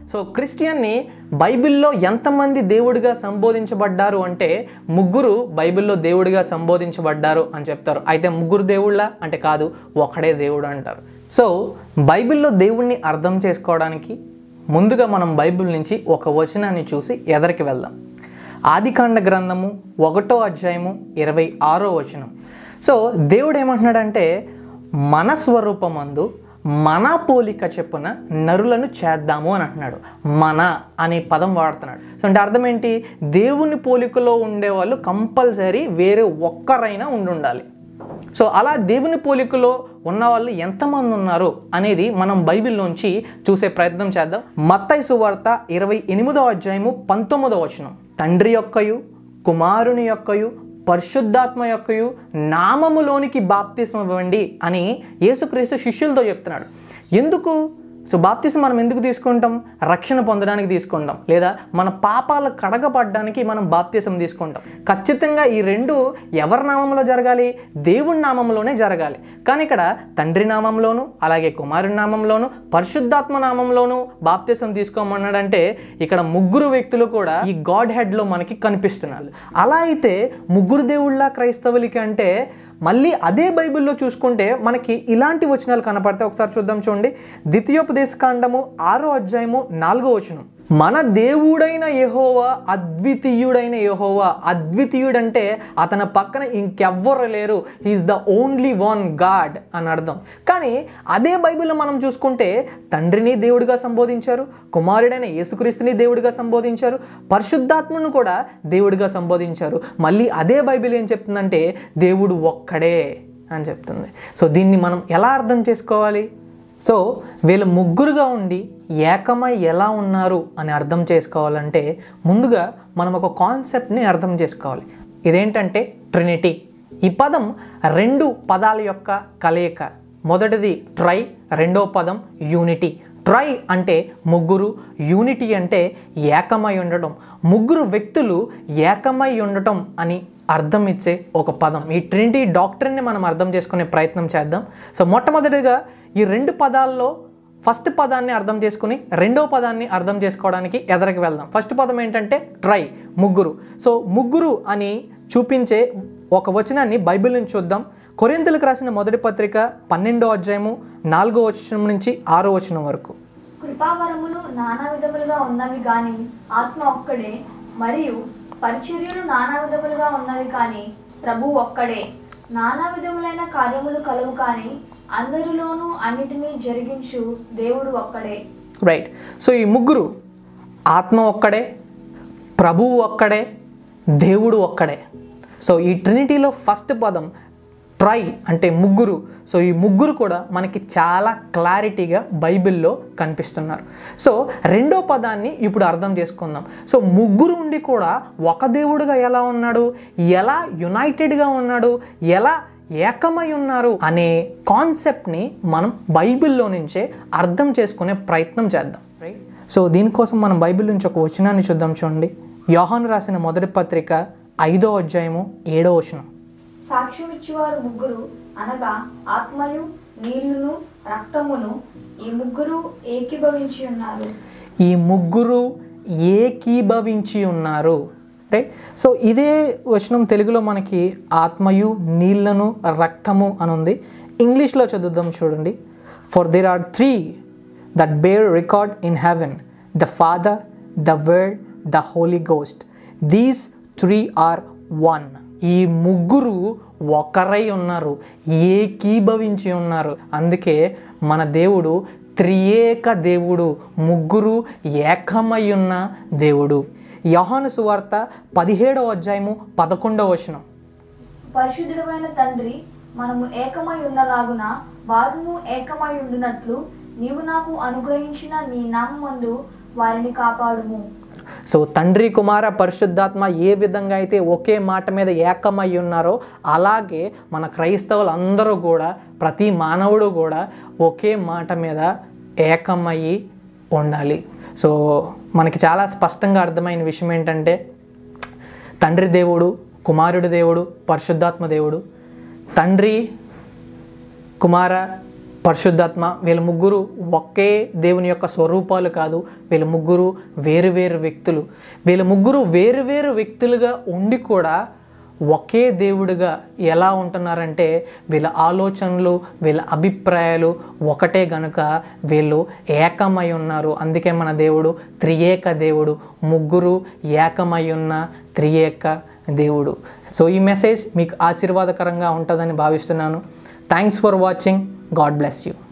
so క్రిస్టియన్ని బైబిల్లో ఎంతమంది దేవుడిగా సంబోధించబడ్డారు అంటే ముగ్గురు బైబిల్లో దేవుడిగా సంబోధించబడ్డారు అని చెప్తారు అయితే ముగ్గురు దేవుళ్ళ అంటే కాదు ఒకడే దేవుడు అంటారు సో బైబిల్లో దేవుణ్ణి అర్థం చేసుకోవడానికి ముందుగా మనం బైబిల్ నుంచి ఒక వచనాన్ని చూసి ఎదరికి వెళ్దాం ఆదికాండ గ్రంథము ఒకటో అధ్యాయము ఇరవై ఆరో వచనం సో దేవుడు ఏమంటున్నాడంటే మన స్వరూపమందు మన పోలిక చెప్పున నరులను చేద్దాము అని అంటున్నాడు మన అనే పదం వాడుతున్నాడు సో అంటే అర్థం ఏంటి దేవుని పోలికలో ఉండేవాళ్ళు కంపల్సరీ వేరే ఒక్కరైనా ఉండి ఉండాలి సో అలా దేవుని పోలికలో ఉన్న వాళ్ళు ఎంతమంది ఉన్నారు అనేది మనం బైబిల్లోంచి చూసే ప్రయత్నం చేద్దాం మత్తయి సువార్త ఇరవై ఎనిమిదో అధ్యాయము పంతొమ్మిదో వచనం తండ్రి యొక్కయు కుమారుని యొక్కయు పరిశుద్ధాత్మ యొక్కయు నామములోనికి బాప్తిస్మ ఇవ్వండి అని యేసుక్రీస్తు శిష్యులతో చెప్తున్నాడు ఎందుకు సో బాప్తిసం మనం ఎందుకు తీసుకుంటాం రక్షణ పొందడానికి తీసుకుంటాం లేదా మన పాపాలు కడగపడడానికి మనం బాప్తిసం తీసుకుంటాం ఖచ్చితంగా ఈ రెండు ఎవరి నామంలో జరగాలి దేవుడి నామంలోనే జరగాలి కానీ ఇక్కడ తండ్రి నామంలోను అలాగే కుమారుని నామంలోను పరిశుద్ధాత్మ నామంలోను బాప్తిసం తీసుకోమన్నాడంటే ఇక్కడ ముగ్గురు వ్యక్తులు కూడా ఈ గాడ్ హెడ్లో మనకి కనిపిస్తున్నారు అలా అయితే ముగ్గురు దేవుళ్ళ క్రైస్తవులకి అంటే మళ్ళీ అదే బైబిల్లో చూసుకుంటే మనకి ఇలాంటి వచనాలు కనపడతాయి ఒకసారి చూద్దాం చూడండి ద్వితీయోపదేశకాండము ఆరో అధ్యాయము నాలుగో వచనం మన దేవుడైన యహోవా అద్వితీయుడైన యహోవా అద్వితీయుడంటే అతని పక్కన ఇంకెవ్వరు లేరు he is the only one god అని అర్థం కానీ అదే బైబిల్లో మనం చూసుకుంటే తండ్రిని దేవుడిగా సంబోధించారు కుమారుడైన యేసుక్రీస్తుని దేవుడిగా సంబోధించారు పరిశుద్ధాత్మను కూడా దేవుడిగా సంబోధించారు మళ్ళీ అదే బైబిల్ ఏం చెప్తుందంటే దేవుడు ఒక్కడే అని చెప్తుంది సో దీన్ని మనం ఎలా అర్థం చేసుకోవాలి సో వీళ్ళు ముగ్గురుగా ఉండి ఏకమై ఎలా ఉన్నారు అని అర్థం చేసుకోవాలంటే ముందుగా మనం ఒక కాన్సెప్ట్ని అర్థం చేసుకోవాలి ఇదేంటంటే ట్రినిటీ ఈ పదం రెండు పదాల యొక్క కలయిక మొదటిది ట్రై రెండో పదం యూనిటీ ట్రై అంటే ముగ్గురు యూనిటీ అంటే ఏకమై ఉండటం ముగ్గురు వ్యక్తులు ఏకమై ఉండటం అని అర్థం ఇచ్చే ఒక పదం ఈ ట్రినిటీ డాక్టర్ని మనం అర్థం చేసుకునే ప్రయత్నం చేద్దాం సో మొట్టమొదటిగా ఈ రెండు పదాల్లో ఫస్ట్ పదాన్ని అర్థం చేసుకుని రెండో పదాన్ని అర్థం చేసుకోవడానికి ఎదరికి వెళ్దాం ఫస్ట్ పదం ఏంటంటే ట్రై ముగ్గురు సో ముగ్గురు అని చూపించే ఒక వచనాన్ని బైబిల్ నుంచి చూద్దాం కొరింతలకు రాసిన మొదటి పత్రిక పన్నెండో అధ్యాయము నాలుగో వచనం నుంచి ఆరో వచనం వరకు కృపావరములు నానా విధములుగా ఉన్నవి గాని ఆత్మ ఒక్కడే మరియు పరిచర్యలు నానా విధములుగా ఉన్నవి కానీ ప్రభు ఒక్కడే నానా విధములైన కార్యములు కలువు కానీ అందరిలోనూ అన్నిటినీ జరిగించు దేవుడు ఒక్కడే రైట్ సో ఈ ముగ్గురు ఆత్మ ఒక్కడే ప్రభువు ఒక్కడే దేవుడు ఒక్కడే సో ఈ ట్రినిటీలో ఫస్ట్ పదం ట్రై అంటే ముగ్గురు సో ఈ ముగ్గురు కూడా మనకి చాలా క్లారిటీగా బైబిల్లో కనిపిస్తున్నారు సో రెండో పదాన్ని ఇప్పుడు అర్థం చేసుకుందాం సో ముగ్గురు ఉండి కూడా ఒక దేవుడుగా ఎలా ఉన్నాడు ఎలా యునైటెడ్గా ఉన్నాడు ఎలా ఏకమై ఉన్నారు అనే కాన్సెప్ట్ని మనం బైబిల్లో నుంచే అర్థం చేసుకునే ప్రయత్నం చేద్దాం రైట్ సో దీనికోసం మనం బైబిల్ నుంచి ఒక వచనాన్ని చూద్దాం చూడండి యోహాను రాసిన మొదటి పత్రిక ఐదో అధ్యాయము ఏడో వచనం సాక్ష్యం ఇచ్చేవారు ముగ్గురు అనగా ఆత్మయు నీళ్లును రక్తమును ఈ ముగ్గురు ఏకీభవించి ఉన్నారు ఈ ముగ్గురు ఏకీభవించి ఉన్నారు రైట్ సో ఇదే వచనం తెలుగులో మనకి ఆత్మయు నీళ్లను రక్తము అని ఉంది ఇంగ్లీష్లో చదువుదాం చూడండి for there are three that bear record in heaven the father the word the holy ghost these three are one ఈ ముగ్గురు ఒకరై ఉన్నారు ఏకీభవించి ఉన్నారు అందుకే మన దేవుడు త్రియేక దేవుడు ముగ్గురు ఏకమై ఉన్న దేవుడు యోహాను సువార్త పదిహేడవ అధ్యాయము పదకొండవ వచనం పరిశుద్ధుడమైన తండ్రి మనము ఏకమై ఉన్నలాగున వారును ఏకమై ఉండునట్లు నీవు నాకు అనుగ్రహించిన నీ నామందు వారిని కాపాడుము సో తండ్రి కుమార పరిశుద్ధాత్మ ఏ విధంగా అయితే ఒకే మాట మీద ఏకమై ఉన్నారో అలాగే మన క్రైస్తవులు అందరూ కూడా ప్రతి మానవుడు కూడా ఒకే మాట మీద ఏకమయ్యి ఉండాలి సో మనకి చాలా స్పష్టంగా అర్థమైన విషయం ఏంటంటే తండ్రి దేవుడు కుమారుడు దేవుడు పరిశుద్ధాత్మ దేవుడు తండ్రి కుమార పరిశుద్ధాత్మ వీళ్ళ ముగ్గురు ఒకే దేవుని యొక్క స్వరూపాలు కాదు వీళ్ళ ముగ్గురు వేరు వేరు వ్యక్తులు వీళ్ళ ముగ్గురు వేరు వేరు వ్యక్తులుగా ఉండి కూడా ఒకే దేవుడిగా ఎలా ఉంటున్నారంటే వీళ్ళ ఆలోచనలు వీళ్ళ అభిప్రాయాలు ఒకటే గనుక వీళ్ళు ఏకమై ఉన్నారు అందుకే మన దేవుడు త్రియేక దేవుడు ముగ్గురు ఏకమై ఉన్న త్రియేక దేవుడు సో ఈ మెసేజ్ మీకు ఆశీర్వాదకరంగా ఉంటుందని భావిస్తున్నాను thanks for watching god bless you